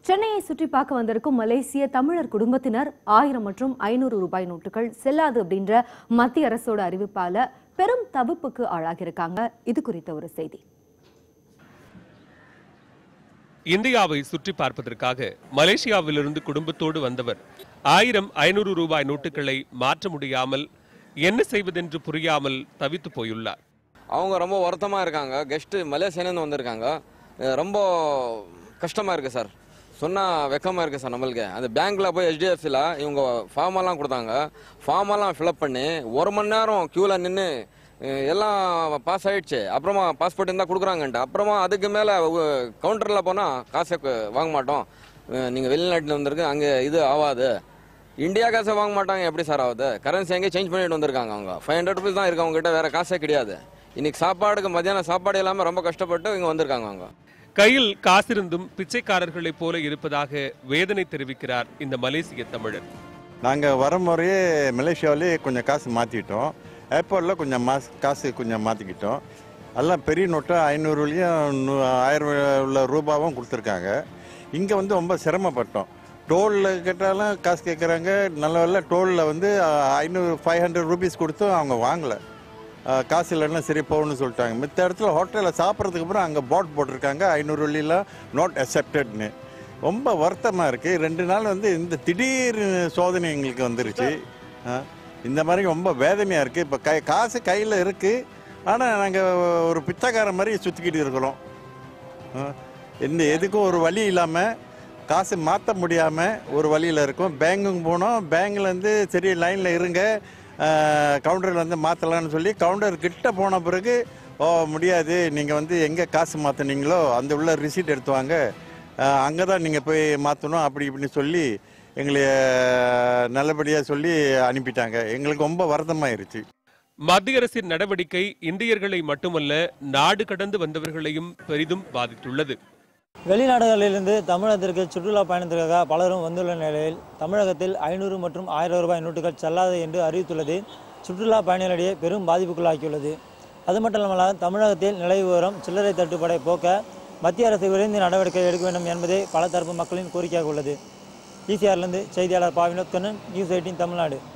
சென்னையை சுற்றி பார்க்க வந்திருக்கும் மலேசிய தமிழர் குடும்பத்தினர் ஆயிரம் மற்றும் ஐநூறு ரூபாய் நோட்டுகள் செல்லாது அப்படின்ற மத்திய அரசோட அறிவிப்பால பெரும் தவிப்புக்கு ஆளாகியிருக்காங்க இது குறித்த ஒரு செய்தி இந்தியாவை சுற்றி பார்ப்பதற்காக மலேசியாவிலிருந்து குடும்பத்தோடு வந்தவர் ஆயிரம் ஐநூறு ரூபாய் நோட்டுகளை மாற்ற முடியாமல் என்ன செய்வதென்று புரியாமல் தவித்து போயுள்ளார் அவங்க ரொம்ப வருத்தமாக இருக்காங்க கெஸ்ட்டு மலேசியாலேருந்து வந்திருக்காங்க அஹ் ரொம்ப கஷ்டமாக இருக்குது சார் சொன்னால் வெக்கமாக இருக்குது சார் நம்மளுக்கு அந்த பேங்க்கில் போய் ஹெச்டிஎஃப்சியில் இவங்க ஃபார்மெல்லாம் கொடுத்தாங்க ஃபார்மெல்லாம் ஃபில்அப் பண்ணி ஒரு மணி நேரம் க்யூவில் நின்று எல்லாம் பாஸ் ஆயிடுச்சு அப்புறமா பாஸ்போர்ட் இருந்தால் கொடுக்குறாங்கன்ட்டு அப்புறமா அதுக்கு மேலே கவுண்டரில் போனால் காசை கு- வாங்க மாட்டோம் நீங்கள் வெளிநாட்டில் வந்திருக்கு அங்கே இது ஆகாது இந்தியா காசை வாங்க மாட்டாங்க எப்படி சார் ஆகுது கரன்சி எங்கேயும் சேஞ்ச் பண்ணிட்டு வந்திருக்காங்க அவங்க ஃபைவ் ஹண்ட்ரட் ருபீஸ் தான் இருக்கு அவங்க கிட்ட வேற காசே கிடையாது இன்னைக்கு சாப்பாடுக்கு மத்தியானம் சாப்பாடு இல்லாமல் ரொம்ப கஷ்டப்பட்டு இங்கே வந்திருக்காங்க அவங்க கையில் காசிருந்தும் பிச்சைக்காரர்களைப் போல இருப்பதாக வேதனை தெரிவிக்கிறார் இந்த மலேசிய தமிழர் நாங்கள் வர முறையே மலேசியாவிலே கொஞ்சம் காசு மாற்றிட்டோம் ஏர்போர்ட்டில் கொஞ்சம் மாஸ் காசு கொஞ்சம் மாற்றிக்கிட்டோம் எல்லாம் பெரிய நோட்டும் ஐநூறுலையும் நூ- ஆயிரம் உள்ள ரூபாவும் கொடுத்துருக்காங்க இங்கே வந்து ரொம்ப சிரமப்பட்டோம் டோலில் கேட்டாலும் காசு கேட்குறாங்க நல்ல வேலை டோலில் வந்து ஐநூறு ஃபைவ் ஹண்ட்ரட் ருபீஸ் கொடுத்தும் அவங்க வாங்கலை காசு இல்லைன்னா சரி போகணும்னு சொல்லிட்டாங்க மித்த இடத்துல ஹோட்டலில் சாப்பிட்றதுக்கு அப்புறம் அங்கே போர்ட் போட்டிருக்காங்க ஐநூறு வெள்ளிலாம் நாட் அக்செப்டட்னு ரொம்ப வருத்தமாக இருக்குது ரெண்டு நாள் வந்து இந்த திடீர் சோதனை எங்களுக்கு வந்துருச்சு ஆ, இந்த மாதிரி ரொம்ப வேதனையாக இருக்குது இப்போ கை காசு கையில் இருக்குது ஆனால் நாங்கள் ஒரு பிச்சைக்காரன் மாதிரி சுற்றிக்கிட்டு இருக்கிறோம் ஆ, எந்த எதுக்கும் ஒரு வழி இல்லாமல் காசு மாற்ற முடியாமல் ஒரு வழியில் இருக்கும் பேங்குக்கு போனோம் பேங்க்லேருந்து சரி லைனில் இருங்க கவுண்டரில் வந்து மாற்றலான்னு சொல்லி கவுண்டர் கிட்ட போன பிறகு ஓ முடியாது நீங்கள் வந்து எங்கே காசு மாற்றினீங்களோ அந்த உள்ள ரிசீட் எடுத்து வாங்க அங்கே தான் நீங்கள் போய் மாற்றணும் அப்படி இப்படின்னு சொல்லி எங்களை நல்லபடியாக சொல்லி அனுப்பிட்டாங்க எங்களுக்கு ரொம்ப வருத்தமாயிருச்சு மத்திய அரசின் நடவடிக்கை இந்தியர்களை மட்டுமல்ல நாடு கடந்து வந்தவர்களையும் பெரிதும் பாதித்துள்ளது வெளிநாடுகளிலிருந்து தமிழகத்திற்கு சுற்றுலா பயணத்திற்காக பலரும் வந்துள்ள நிலையில் தமிழகத்தில் ஐநூறு மற்றும் ஆயிரம் ரூபாய் நோட்டுகள் செல்லாது என்று அறிவித்துள்ளது சுற்றுலா பயணிகளிடையே பெரும் பாதிப்புக்குள்ளாக்கியுள்ளது அது மட்டுமல்லாமல் தமிழகத்தில் நிலவி வரும் சில்லறை தட்டுப்பாடை போக்க மத்திய அரசு விரைந்து நடவடிக்கை எடுக்க வேண்டும் என்பதே பல தரப்பு மக்களின் கோரிக்கையாக உள்ளது ஈசிஆர்லேருந்து செய்தியாளர் பா வினோத் கண்ணன் நியூஸ் எயிட்டீன் தமிழ்நாடு